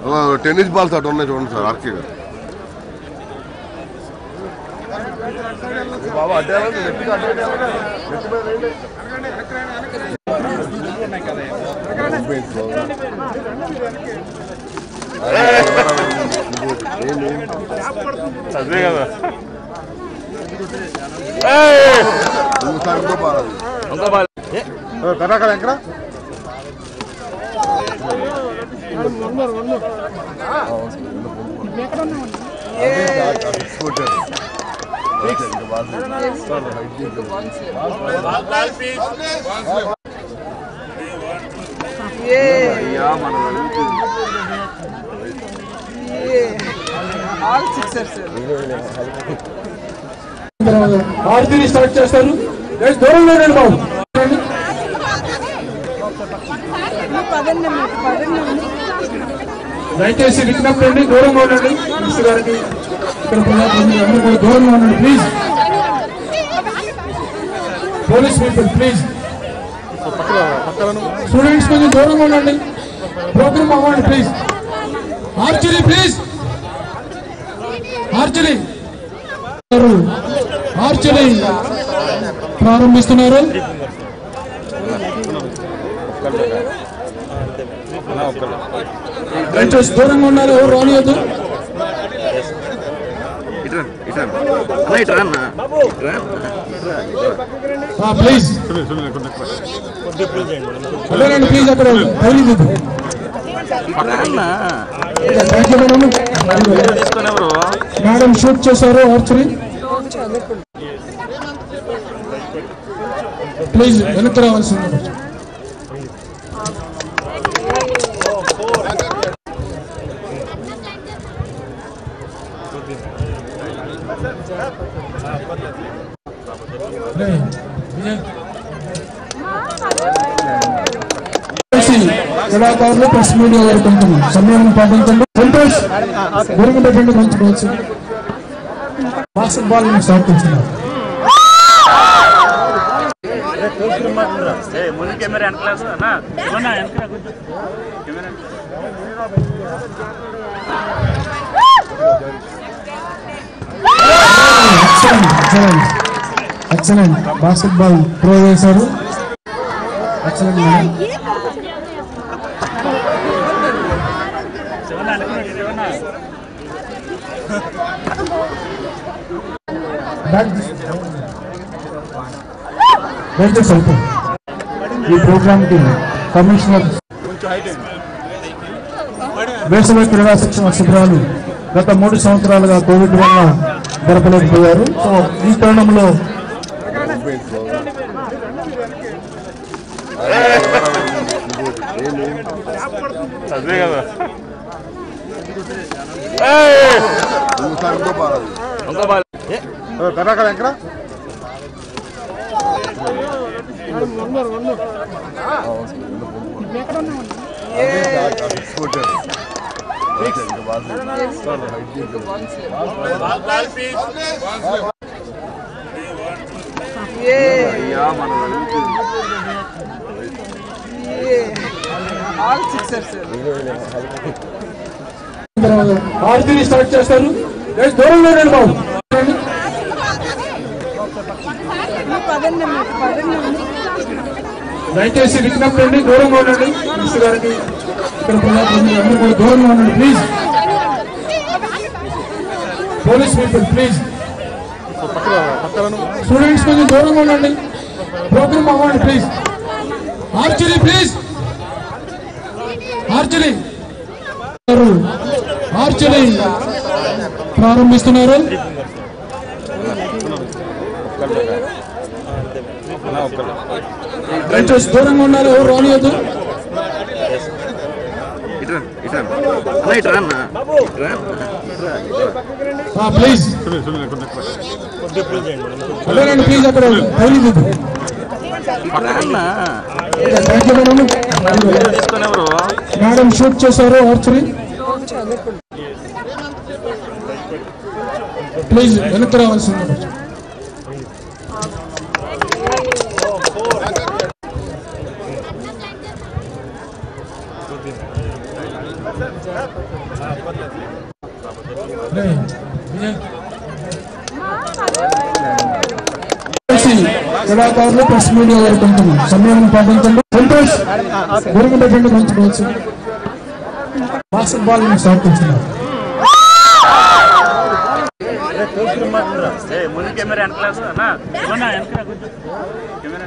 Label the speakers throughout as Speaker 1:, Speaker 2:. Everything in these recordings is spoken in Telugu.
Speaker 1: టెన్నిస్ బాల్స్ అటు ఉన్నాయి చూడండి సార్ ఆర్కే గారు బాబా అడ్డే నెట్టిగా అడ్డే
Speaker 2: అదే కదా
Speaker 1: ఇంకోసారి ఇంకో బాల్ అది.
Speaker 2: ఇంకో బాల్
Speaker 3: కర్ణాకర్ ఎక్కడ
Speaker 1: కొట్టారు. ఓకే, ఇంకా బాల్ లేదు. హైట్ చేశారు.
Speaker 2: అయ్యా మన
Speaker 4: ఆల్ సిక్సర్స్
Speaker 3: ఆర్జీని స్టార్ట్ చేస్తారు గైస్ దూరంలో ఉండండి బాబు
Speaker 4: పదండి మీకు పదండి
Speaker 3: దయచేసి విజ్ఞప్తి అండి దూరంగా ఉండండి మినిస్టర్ గారికి ఇక్కడ ప్రజాప్రతినిధులు అందరూ కూడా దూరంగా ఉండండి please police people please students కొంచెం దూరంగా ఉండండి ప్రోగ్రామ్ అవ్వండి please archery please archery archery ప్రారంభిస్తున్నారు దయచేసి దూరంగా ఉండాలి ఎవరు రానియద్దు
Speaker 2: ఇట్రా ఇట్రా అన్న ఇట్రా అన్న ఇట్రా
Speaker 3: ప్లీజ్ వెళ్ళండి ప్లీజ్ అక్కడ పోలీస్
Speaker 2: ఇట్రా అన్న తీసుకొని ఎవరు
Speaker 3: మేడం షూట్ చేశారు ఆర్చరీ ప్లీజ్ వెనక్కి రావాల్సింది రేయ్, విజయ్. కళాకారులు ప్రెస్ మీడియా వారు కొంచెం సమయం పాటించండి సంతోష్ గురుగు పెట్టండి మంచి కోచ్ బాస్కెట్ బాల్ స్టార్ట్ చేస్తున్నారు
Speaker 2: ముందు కెమెరా వెనకలేదు అన్న అన్న వెనక camera
Speaker 3: excellent excellent excellent basketball throw చేశారు ఎక్సలెంట్ మేడం బ్యాక్ దయచేసి అయిపోయి ఈ ప్రోగ్రామ్కి కమిషనర్ వేసవి క్రీడా శిక్షణ శిబిరాలు గత మూడు సంవత్సరాలుగా కోవిడ్ వల్ల జరపలేకపోయారు సో ఈ తరుణంలో
Speaker 2: అదే కదా
Speaker 1: ఇంకోసారి ఇంకో బాల్ అది.
Speaker 2: ఇంకో బాల్
Speaker 3: కర్ణాకర్ ఎక్కడ
Speaker 1: కొట్టారు. ఓకే, ఇంకా బాల్ లేదు. హైట్ చేశారు.
Speaker 2: అయ్యా మన
Speaker 4: ఆల్ సిక్సర్స్
Speaker 3: ఆర్జీని స్టార్ట్ చేస్తారు గైస్ దూరంలో ఉండండి బాబు
Speaker 4: పదండి మీకు పదండి
Speaker 3: దయచేసి విజ్ఞప్తి అండి దూరంగా ఉండండి మినిస్టర్ గారికి ఇక్కడ ప్రజాప్రతినిధులు అందరూ కూడా దూరంగా ఉండండి please police people please students కొంచెం దూరంగా ఉండండి ప్రోగ్రామ్ అవ్వండి please archery please archery archery ప్రారంభిస్తున్నారు దయచేసి దూరంగా ఉండాలి ఎవరు రానియద్దు
Speaker 2: ఇట్రా ఇట్రా అన్న ఇట్రా అన్న ఇట్రా
Speaker 3: ప్లీజ్ వెళ్ళండి ప్లీజ్ అక్కడ పోలీస్
Speaker 2: ఇట్రా అన్న తీసుకొని ఎవరు
Speaker 3: మేడం షూట్ చేశారు ఆర్చరీ ప్లీజ్ వెనక్కి రావాల్సింది క్రీడాకారులు ప్రెస్ మీడియా వారు కొంచెం సమయం పాటించండి సంతోష్ గురికి పెట్టండి మంచి కోచ్ బాస్కెట్ బాల్ స్టార్ట్ చేస్తున్నారు
Speaker 2: ఏ ముందు కెమెరా వెనకాల అన్నా ఏమన్నా వెనకాల కూర్చో camera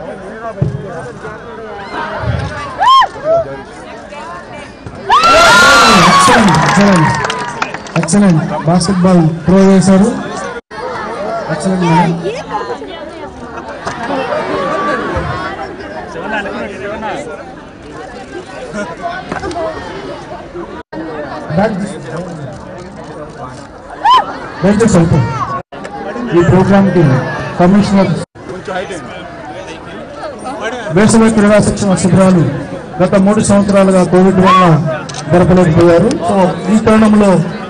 Speaker 3: excellent excellent excellent basketball throw చేశారు ఎక్సలెంట్ మేడం
Speaker 2: శివన్న వెనకాల శివన్న
Speaker 3: బ్యాక్ దయచేసి వెళ్తాం ఈ ప్రోగ్రామ్ కి కమిషనర్ వేసవి క్రీడా శిక్షణ శిబిరాలు గత మూడు సంవత్సరాలుగా కోవిడ్ వల్ల జరపలేకపోయారు సో ఈ తరుణంలో